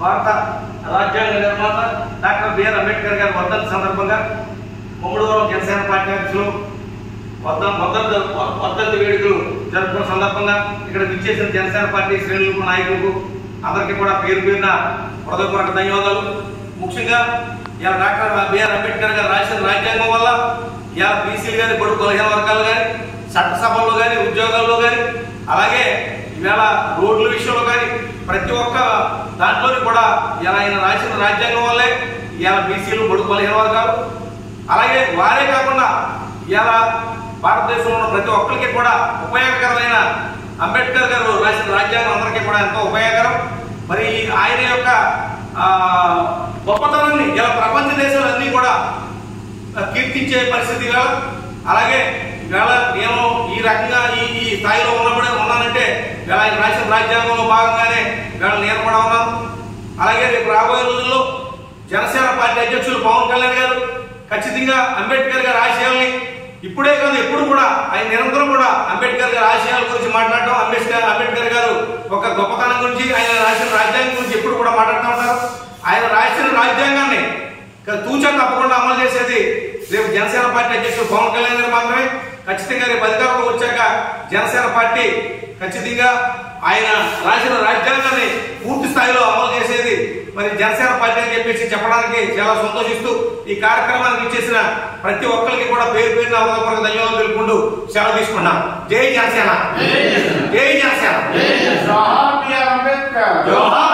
భారత రాజ్యాంగ నిర్మాత డాక్టర్ బిఆర్ అంబేద్కర్ గారి వర్ధంతి సందర్భంగా ముమ్మడివరం జనసేన పార్టీ ఆఫీసులో వర్ధ వర్ధంతి వర్ధంతి వేడుకలు జరుపుకున్న సందర్భంగా ఇక్కడ విచ్చేసిన జనసేన పార్టీ శ్రేణులకు నాయకులకు అందరికీ కూడా పేరు పేరున హృదయపూర్వక ధన్యవాదాలు ముఖ్యంగా ఇలా డాక్టర్ బిఆర్ అంబేద్కర్ గారు రాసిన రాజ్యాంగం వల్ల ఇలా బీసీలు కానీ బడుగు బలహీన వర్గాలు కానీ చట్టసభల్లో కానీ ఉద్యోగాల్లో కానీ అలాగే ఈవేళ రోడ్ల విషయంలో కానీ ప్రతి ఒక్క దాంట్లోని కూడా ఇలా ఆయన రాసిన రాజ్యాంగం వల్లే ఇలా బీసీలు బడుగు బలహీన వర్గాలు అలాగే వారే కాకుండా ఇలా భారతదేశంలో ఉన్న ప్రతి ఒక్కరికి కూడా ఉపయోగకరమైన అంబేద్కర్ గారు రాసిన రాజ్యాంగం అందరికీ కూడా ఎంతో ఉపయోగకరం మరి ఆయన యొక్క ఆ, గొప్పతనాన్ని ఇలా ప్రపంచ దేశాలన్నీ కూడా కీర్తించే పరిస్థితి వేళ అలాగే వేళ నేను ఈ రకంగా ఈ ఈ స్థాయిలో ఉన్నప్పుడే ఉన్నానంటే వేళ ఆయన రాసిన రాజ్యాంగంలో భాగంగానే వేళ నేను కూడా ఉన్నాను అలాగే రేపు రాబోయే రోజుల్లో జనసేన పార్టీ అధ్యక్షులు పవన్ కళ్యాణ్ గారు ఖచ్చితంగా అంబేద్కర్ గారి ఆశయాల్ని ఇప్పుడే కాదు ఎప్పుడు కూడా ఆయన నిరంతరం కూడా అంబేద్కర్ గారి ఆశయాల గురించి మాట్లాడటం అంబేద్కర్ అంబేద్కర్ గారు ఒక గొప్పతనం గురించి ఆయన రాసిన రాజ్యాంగం గురించి ఎప్పుడు కూడా మాట్లాడుతూ ఉంటారు ఆయన రాసిన రాజ్యాంగాన్ని ఇక తూచా తప్పకుండా అమలు చేసేది రేపు జనసేన పార్టీ అధ్యక్షుడు పవన్ కళ్యాణ్ గారు మాత్రమే ఖచ్చితంగా రేపు అధికారంలోకి వచ్చాక జనసేన పార్టీ ఖచ్చితంగా ఆయన రాసిన రాజ్యాంగాన్ని పూర్తి స్థాయిలో అమలు చేసేది మరి జనసేన పార్టీ అని చెప్పేసి చెప్పడానికి చాలా సంతోషిస్తూ ఈ కార్యక్రమానికి ఇచ్చేసిన ప్రతి ఒక్కరికి కూడా పేరు పేరున అవగాహన ధన్యవాదాలు తెలుపుకుంటూ సెలవు తీసుకున్నాం జై జనసేన జై జనసేన జోహార్ బిఆర్ అంబేద్కర్ జోహార్